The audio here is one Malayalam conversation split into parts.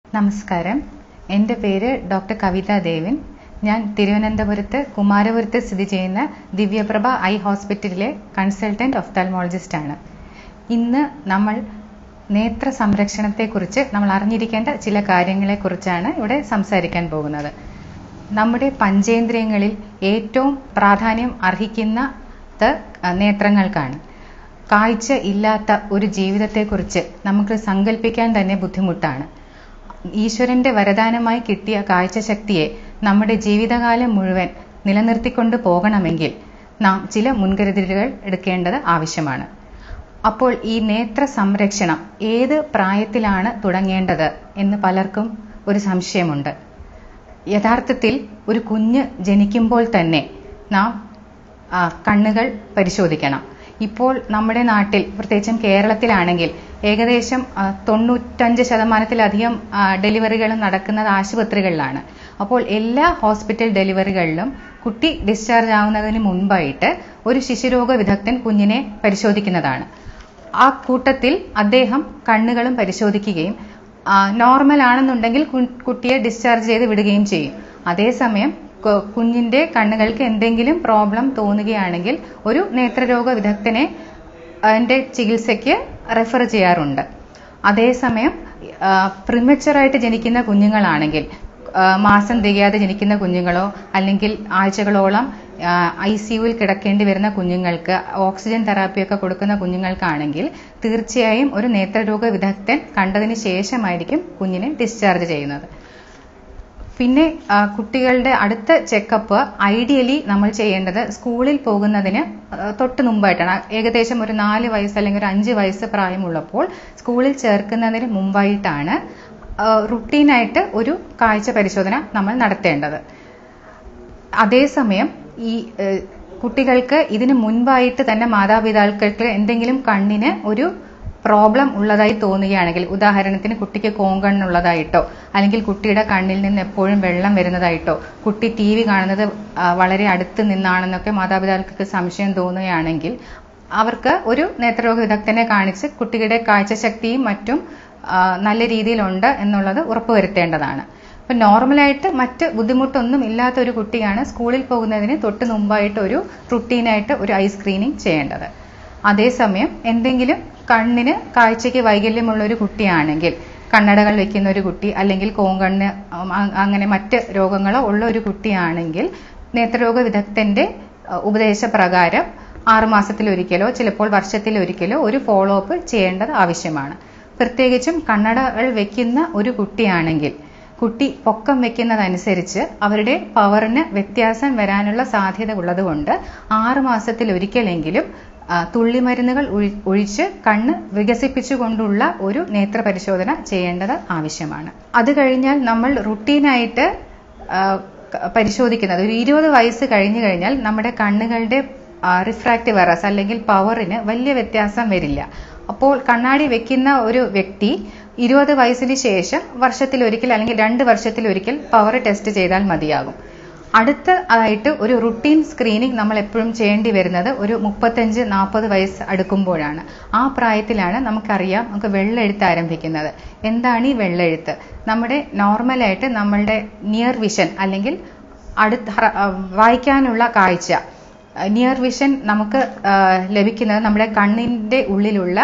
നമസ്കാരം എൻ്റെ പേര് ഡോക്ടർ കവിത ദേവൻ ഞാൻ തിരുവനന്തപുരത്ത് കുമാരപുരത്ത് സ്ഥിതി ചെയ്യുന്ന ദിവ്യപ്രഭ ഐ ഹോസ്പിറ്റലിലെ കൺസൾട്ടന്റ് ഒഫ്താൽമോളജിസ്റ്റ് ആണ് ഇന്ന് നമ്മൾ നേത്ര സംരക്ഷണത്തെക്കുറിച്ച് നമ്മൾ അറിഞ്ഞിരിക്കേണ്ട ചില കാര്യങ്ങളെക്കുറിച്ചാണ് ഇവിടെ സംസാരിക്കാൻ പോകുന്നത് നമ്മുടെ പഞ്ചേന്ദ്രിയങ്ങളിൽ ഏറ്റവും പ്രാധാന്യം അർഹിക്കുന്നത് നേത്രങ്ങൾക്കാണ് കാഴ്ച ഇല്ലാത്ത ഒരു ജീവിതത്തെക്കുറിച്ച് നമുക്ക് സങ്കല്പിക്കാൻ തന്നെ ബുദ്ധിമുട്ടാണ് ഈശ്വരന്റെ വരദാനമായി കിട്ടിയ കാഴ്ചശക്തിയെ നമ്മുടെ ജീവിതകാലം മുഴുവൻ നിലനിർത്തിക്കൊണ്ട് പോകണമെങ്കിൽ നാം ചില മുൻകരുതലുകൾ എടുക്കേണ്ടത് ആവശ്യമാണ് അപ്പോൾ ഈ നേത്ര സംരക്ഷണം ഏത് പ്രായത്തിലാണ് തുടങ്ങേണ്ടത് എന്ന് പലർക്കും ഒരു സംശയമുണ്ട് യഥാർത്ഥത്തിൽ ഒരു കുഞ്ഞ് ജനിക്കുമ്പോൾ തന്നെ നാം കണ്ണുകൾ പരിശോധിക്കണം ഇപ്പോൾ നമ്മുടെ നാട്ടിൽ പ്രത്യേകിച്ചും കേരളത്തിലാണെങ്കിൽ ഏകദേശം തൊണ്ണൂറ്റഞ്ച് ശതമാനത്തിലധികം ഡെലിവറികളും നടക്കുന്നത് ആശുപത്രികളിലാണ് അപ്പോൾ എല്ലാ ഹോസ്പിറ്റൽ ഡെലിവറികളിലും കുട്ടി ഡിസ്ചാർജ് ആവുന്നതിന് മുൻപായിട്ട് ഒരു ശിശുരോഗ വിദഗ്ധൻ കുഞ്ഞിനെ പരിശോധിക്കുന്നതാണ് ആ കൂട്ടത്തിൽ അദ്ദേഹം കണ്ണുകളും പരിശോധിക്കുകയും നോർമൽ ആണെന്നുണ്ടെങ്കിൽ കുട്ടിയെ ഡിസ്ചാർജ് ചെയ്ത് വിടുകയും ചെയ്യും അതേസമയം കുഞ്ഞിന്റെ കണ്ണുകൾക്ക് എന്തെങ്കിലും പ്രോബ്ലം തോന്നുകയാണെങ്കിൽ ഒരു നേത്രരോഗ വിദഗ്ധനെ അതിന്റെ ചികിത്സയ്ക്ക് റെഫർ ചെയ്യാറുണ്ട് അതേസമയം പ്രിമച്ചറായിട്ട് ജനിക്കുന്ന കുഞ്ഞുങ്ങളാണെങ്കിൽ മാസം തികയാതെ ജനിക്കുന്ന കുഞ്ഞുങ്ങളോ അല്ലെങ്കിൽ ആഴ്ചകളോളം ഐ സിയുവിൽ കിടക്കേണ്ടി വരുന്ന കുഞ്ഞുങ്ങൾക്ക് ഓക്സിജൻ തെറാപ്പിയൊക്കെ കൊടുക്കുന്ന കുഞ്ഞുങ്ങൾക്കാണെങ്കിൽ തീർച്ചയായും ഒരു നേത്രരോഗ വിദഗ്ധൻ കണ്ടതിന് ശേഷമായിരിക്കും കുഞ്ഞിനെ ഡിസ്ചാർജ് ചെയ്യുന്നത് പിന്നെ കുട്ടികളുടെ അടുത്ത ചെക്കപ്പ് ഐഡിയലി നമ്മൾ ചെയ്യേണ്ടത് സ്കൂളിൽ പോകുന്നതിന് തൊട്ട് മുമ്പായിട്ടാണ് ഏകദേശം ഒരു നാല് വയസ്സ് അല്ലെങ്കിൽ ഒരു അഞ്ച് വയസ്സ് പ്രായമുള്ളപ്പോൾ സ്കൂളിൽ ചേർക്കുന്നതിന് മുമ്പായിട്ടാണ് റുട്ടീനായിട്ട് ഒരു കാഴ്ച പരിശോധന നമ്മൾ നടത്തേണ്ടത് അതേസമയം ഈ കുട്ടികൾക്ക് ഇതിനു മുൻപായിട്ട് തന്നെ മാതാപിതാക്കൾക്ക് എന്തെങ്കിലും കണ്ണിന് ഒരു പ്രോബ്ലം ഉള്ളതായി തോന്നുകയാണെങ്കിൽ ഉദാഹരണത്തിന് കുട്ടിക്ക് കോങ്കണ്ണുള്ളതായിട്ടോ അല്ലെങ്കിൽ കുട്ടിയുടെ കണ്ണിൽ നിന്ന് എപ്പോഴും വെള്ളം വരുന്നതായിട്ടോ കുട്ടി ടി വി കാണുന്നത് വളരെ അടുത്ത് നിന്നാണെന്നൊക്കെ മാതാപിതാക്കൾക്ക് സംശയം തോന്നുകയാണെങ്കിൽ അവർക്ക് ഒരു നേത്രരോഗ വിദഗ്ധനെ കാണിച്ച് കുട്ടിയുടെ കാഴ്ചശക്തിയും മറ്റും നല്ല രീതിയിലുണ്ട് എന്നുള്ളത് ഉറപ്പുവരുത്തേണ്ടതാണ് അപ്പൊ നോർമലായിട്ട് മറ്റ് ബുദ്ധിമുട്ടൊന്നും ഇല്ലാത്ത ഒരു കുട്ടിയാണ് സ്കൂളിൽ പോകുന്നതിന് തൊട്ട് മുമ്പായിട്ട് ഒരു റുട്ടീനായിട്ട് ഒരു ഐ സ്ക്രീനിങ് ചെയ്യേണ്ടത് അതേസമയം എന്തെങ്കിലും കണ്ണിന് കാഴ്ചയ്ക്ക് വൈകല്യമുള്ള ഒരു കുട്ടിയാണെങ്കിൽ കണ്ണടകൾ വെക്കുന്ന ഒരു കുട്ടി അല്ലെങ്കിൽ കോങ്കണ്ണ് അങ്ങനെ മറ്റ് രോഗങ്ങളോ ഉള്ള ഒരു കുട്ടിയാണെങ്കിൽ നേത്രരോഗ വിദഗ്ധന്റെ ഉപദേശപ്രകാരം ആറുമാസത്തിലൊരിക്കലോ ചിലപ്പോൾ വർഷത്തിലൊരിക്കലോ ഒരു ഫോളോ അപ്പ് ചെയ്യേണ്ടത് ആവശ്യമാണ് പ്രത്യേകിച്ചും കണ്ണടകൾ വെക്കുന്ന ഒരു കുട്ടിയാണെങ്കിൽ കുട്ടി പൊക്കം വെക്കുന്നതനുസരിച്ച് അവരുടെ പവറിന് വ്യത്യാസം വരാനുള്ള സാധ്യത ഉള്ളതുകൊണ്ട് ആറ് മാസത്തിൽ ഒരിക്കലെങ്കിലും തുള്ളിമരുന്നുകൾ ഒഴിച്ച് കണ്ണ് വികസിപ്പിച്ചുകൊണ്ടുള്ള ഒരു നേത്ര പരിശോധന ചെയ്യേണ്ടത് ആവശ്യമാണ് അത് കഴിഞ്ഞാൽ നമ്മൾ റുട്ടീനായിട്ട് പരിശോധിക്കുന്നത് ഒരു ഇരുപത് വയസ്സ് കഴിഞ്ഞു കഴിഞ്ഞാൽ നമ്മുടെ കണ്ണുകളുടെ റിഫ്രാക്റ്റീവ് എറസ് അല്ലെങ്കിൽ പവറിന് വലിയ വ്യത്യാസം വരില്ല അപ്പോൾ കണ്ണാടി വെക്കുന്ന ഒരു വ്യക്തി ഇരുപത് വയസ്സിന് ശേഷം വർഷത്തിലൊരിക്കൽ അല്ലെങ്കിൽ രണ്ട് വർഷത്തിലൊരിക്കൽ പവർ ടെസ്റ്റ് ചെയ്താൽ മതിയാകും അടുത്ത ആയിട്ട് ഒരു റുട്ടീൻ സ്ക്രീനിങ് നമ്മൾ എപ്പോഴും ചെയ്യേണ്ടി വരുന്നത് ഒരു മുപ്പത്തഞ്ച് നാൽപ്പത് വയസ്സ് അടുക്കുമ്പോഴാണ് ആ പ്രായത്തിലാണ് നമുക്കറിയാം നമുക്ക് വെള്ളെഴുത്ത് ആരംഭിക്കുന്നത് എന്താണ് ഈ വെള്ളെഴുത്ത് നമ്മുടെ നോർമലായിട്ട് നമ്മളുടെ നിയർ വിഷൻ അല്ലെങ്കിൽ അടുത്ത വായിക്കാനുള്ള കാഴ്ച നിയർ വിഷൻ നമുക്ക് ലഭിക്കുന്നത് നമ്മുടെ കണ്ണിന്റെ ഉള്ളിലുള്ള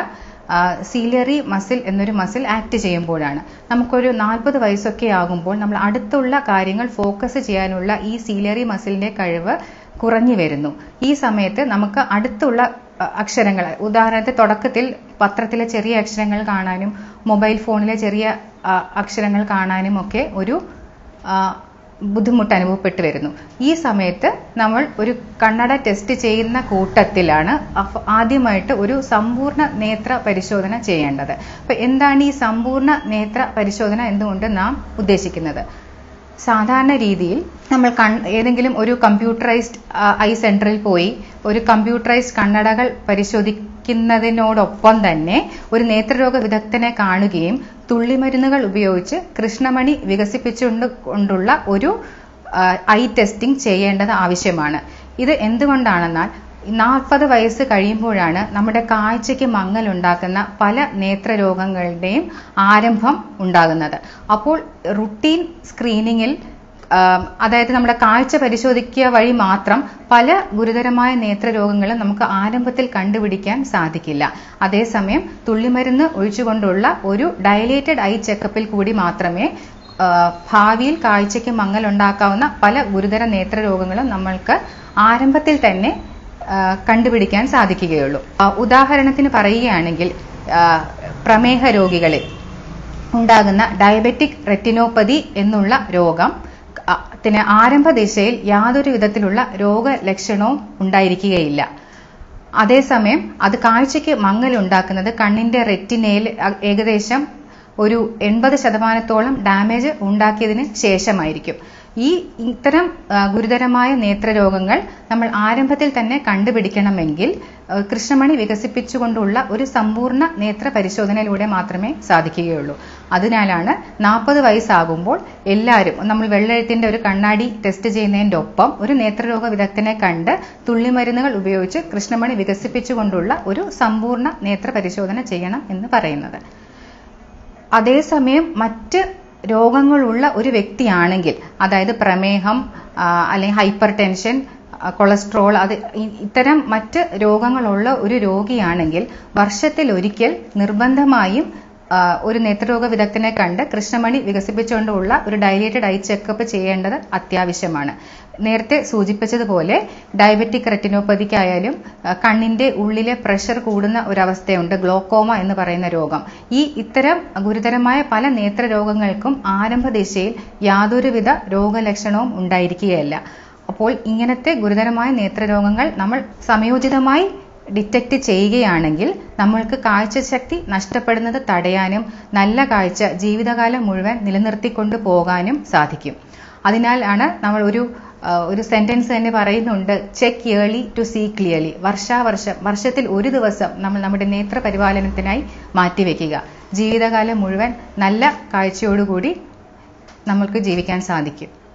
സീലിയറി മസിൽ എന്നൊരു മസിൽ ആക്ട് ചെയ്യുമ്പോഴാണ് നമുക്കൊരു നാൽപ്പത് വയസ്സൊക്കെ ആകുമ്പോൾ നമ്മൾ അടുത്തുള്ള കാര്യങ്ങൾ ഫോക്കസ് ചെയ്യാനുള്ള ഈ സീലിയറി മസിലിന്റെ കഴിവ് കുറഞ്ഞു വരുന്നു ഈ സമയത്ത് നമുക്ക് അടുത്തുള്ള അക്ഷരങ്ങൾ ഉദാഹരണത്തിന് തുടക്കത്തിൽ പത്രത്തിലെ ചെറിയ അക്ഷരങ്ങൾ കാണാനും മൊബൈൽ ഫോണിലെ ചെറിയ അക്ഷരങ്ങൾ കാണാനും ഒക്കെ ഒരു ബുദ്ധിമുട്ട് അനുഭവപ്പെട്ടു വരുന്നു ഈ സമയത്ത് നമ്മൾ ഒരു കണ്ണട ടെസ്റ്റ് ചെയ്യുന്ന കൂട്ടത്തിലാണ് ആദ്യമായിട്ട് ഒരു സമ്പൂർണ്ണ നേത്ര പരിശോധന ചെയ്യേണ്ടത് അപ്പൊ എന്താണ് ഈ സമ്പൂർണ്ണ നേത്ര പരിശോധന എന്തുകൊണ്ട് നാം ഉദ്ദേശിക്കുന്നത് സാധാരണ രീതിയിൽ നമ്മൾ ഏതെങ്കിലും ഒരു കമ്പ്യൂട്ടറൈസ്ഡ് ഐ സെന്ററിൽ പോയി ഒരു കമ്പ്യൂട്ടറൈസ്ഡ് കണ്ണടകൾ പരിശോധിക്കുന്നതിനോടൊപ്പം തന്നെ ഒരു നേത്രരോഗ വിദഗ്ധനെ കാണുകയും തുള്ളിമരുന്നുകൾ ഉപയോഗിച്ച് കൃഷ്ണമണി വികസിപ്പിച്ചുകൊണ്ട് കൊണ്ടുള്ള ഒരു ഐ ടെസ്റ്റിംഗ് ചെയ്യേണ്ടത് ആവശ്യമാണ് ഇത് എന്തുകൊണ്ടാണെന്നാൽ നാൽപ്പത് വയസ്സ് കഴിയുമ്പോഴാണ് നമ്മുടെ കാഴ്ചയ്ക്ക് മങ്ങലുണ്ടാക്കുന്ന പല നേത്രരോഗങ്ങളുടെയും ആരംഭം ഉണ്ടാകുന്നത് അപ്പോൾ റുട്ടീൻ സ്ക്രീനിങ്ങിൽ ആം, അതായത് നമ്മുടെ കാഴ്ച പരിശോധിക്കുക വഴി മാത്രം പല ഗുരുതരമായ നേത്രരോഗങ്ങളും നമുക്ക് ആരംഭത്തിൽ കണ്ടുപിടിക്കാൻ സാധിക്കില്ല അതേസമയം തുള്ളിമരുന്ന് ഒഴിച്ചുകൊണ്ടുള്ള ഒരു ഡയലേറ്റഡ് ഐ ചെക്കപ്പിൽ കൂടി മാത്രമേ ആ, ഭാവിയിൽ കാഴ്ചയ്ക്ക് മങ്ങലുണ്ടാക്കാവുന്ന പല ഗുരുതര നേത്രരോഗങ്ങളും നമ്മൾക്ക് ആരംഭത്തിൽ തന്നെ ആ, കണ്ടുപിടിക്കാൻ സാധിക്കുകയുള്ളൂ ആ, ഉദാഹരണത്തിന് പറയുകയാണെങ്കിൽ ആ, പ്രമേഹ രോഗികളിൽ ഉണ്ടാകുന്ന ഡയബറ്റിക് റെറ്റിനോപ്പതി എന്നുള്ള രോഗം അ- ത്തിന് ആരംഭ ദിശയിൽ യാതൊരു വിധത്തിലുള്ള രോഗലക്ഷണവും ഉണ്ടായിരിക്കുകയില്ല അതേസമയം അത് കാഴ്ചയ്ക്ക് മങ്ങലുണ്ടാക്കുന്നത് കണ്ണിന്റെ റെറ്റിനയിൽ അ- ഏകദേശം ഒരു എൺപത് ശതമാനത്തോളം ഡാമേജ് ഉണ്ടാക്കിയതിന് ശേഷമായിരിക്കും ഈ ഇത്തരം ആ, ഗുരുതരമായ നേത്രരോഗങ്ങൾ നമ്മൾ ആരംഭത്തിൽ തന്നെ കണ്ടുപിടിക്കണമെങ്കിൽ ആ, കൃഷ്ണമണി വികസിപ്പിച്ചുകൊണ്ടുള്ള ഒരു സമ്പൂർണ്ണ നേത്ര പരിശോധനയിലൂടെ മാത്രമേ സാധിക്കുകയുള്ളൂ അതിനാലാണ് നാൽപ്പത് വയസ്സാകുമ്പോൾ എല്ലാവരും നമ്മൾ വെള്ളെഴുത്തിന്റെ ഒരു കണ്ണാടി ടെസ്റ്റ് ചെയ്യുന്നതിന്റെ ഒപ്പം ഒരു നേത്രരോഗ വിദഗ്ധനെ കണ്ട് തുള്ളിമരുന്നുകൾ ഉപയോഗിച്ച് കൃഷ്ണമണി വികസിപ്പിച്ചുകൊണ്ടുള്ള ഒരു സമ്പൂർണ്ണ നേത്ര പരിശോധന ചെയ്യണം എന്ന് പറയുന്നത് അതേസമയം മറ്റ് രോഗങ്ങളുള്ള ഒരു വ്യക്തിയാണെങ്കിൽ അതായത് പ്രമേഹം ആ, അല്ലെങ്കിൽ ഹൈപ്പർ ടെൻഷൻ ആ, കൊളസ്ട്രോൾ അത് ഇ- ഇത്തരം മറ്റ് രോഗങ്ങളുള്ള ഒരു രോഗിയാണെങ്കിൽ വർഷത്തിൽ ഒരിക്കൽ നിർബന്ധമായും ആ, ഒരു നേത്രരോഗ വിദഗ്ധനെ കണ്ട് കൃഷ്ണമണി വികസിപ്പിച്ചുകൊണ്ടുള്ള ഒരു ഡയലേറ്റഡ് ഐ ചെക്കപ്പ് ചെയ്യേണ്ടത് അത്യാവശ്യമാണ് നേരത്തെ സൂചിപ്പിച്ചതുപോലെ ഡയബറ്റിക് റെറ്റിനോപ്പതിക്കായാലും ആ, കണ്ണിന്റെ ഉള്ളിലെ പ്രഷർ കൂടുന്ന ഒരവസ്ഥയുണ്ട് ഗ്ലോക്കോമ എന്ന് പറയുന്ന രോഗം ഈ ഇത്തരം ഗുരുതരമായ പല നേത്രരോഗങ്ങൾക്കും ആരംഭ ദിശയിൽ യാതൊരുവിധ രോഗലക്ഷണവും ഉണ്ടായിരിക്കുകയല്ല അപ്പോൾ ഇങ്ങനത്തെ ഗുരുതരമായ നേത്രരോഗങ്ങൾ നമ്മൾ സമയോചിതമായി ഡിറ്റക്ട് ചെയ്യുകയാണെങ്കിൽ നമ്മൾക്ക് കാഴ്ചശക്തി നഷ്ടപ്പെടുന്നത് തടയാനും നല്ല കാഴ്ച ജീവിതകാലം മുഴുവൻ നിലനിർത്തിക്കൊണ്ടു പോകാനും സാധിക്കും അതിനാലാണ് നമ്മൾ ഒരു ആ, ഒരു സെന്റൻസ് തന്നെ പറയുന്നുണ്ട് check early to see clearly വർഷാവർഷം വർഷത്തിൽ ഒരു ദിവസം നമ്മൾ നമ്മുടെ നേത്ര പരിപാലനത്തിനായി മാറ്റിവെക്കുക ജീവിതകാലം മുഴുവൻ നല്ല കാഴ്ചയോടുകൂടി നമ്മൾക്ക് ജീവിക്കാൻ സാധിക്കും